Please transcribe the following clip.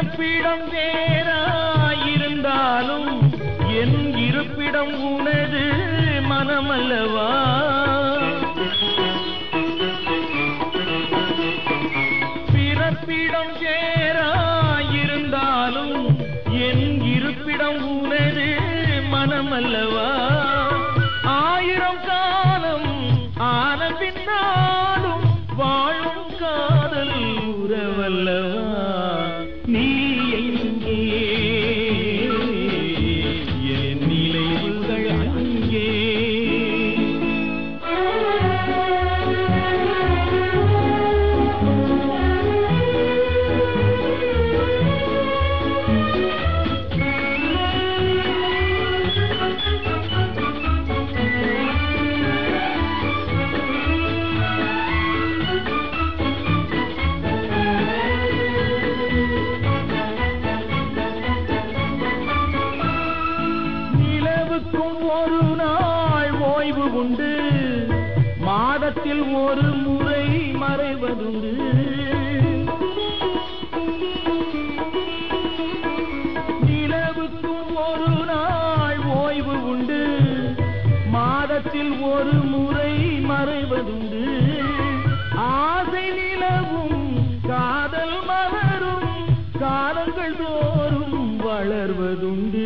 பிறப்பிடம் வேறாயிருந்தாலும் என் இருப்பிடம் உனது மனமல்லவா பிறப்பிடம் வேறாயிருந்தாலும் என் இருப்பிடம் உனது மனமல்லவா ஆயிரம் காலம் ஆன பின்னாலும் வாழும் காதல் உறவல்லவா நீ எங்கே என் நினைவுகள் அங்கே நிலவுக்கும் ஒரு நாள் ஓய்வு உண்டு மாதத்தில் ஒரு முறை மறைவதுண்டு நிலவுக்கும் ஒரு நாள் ஓய்வு உண்டு மாதத்தில் ஒரு முறை மறைவதுண்டு ஆசை நிலவும் காதல் மலரும் காலங்கள் தோறும் வளர்வதுண்டு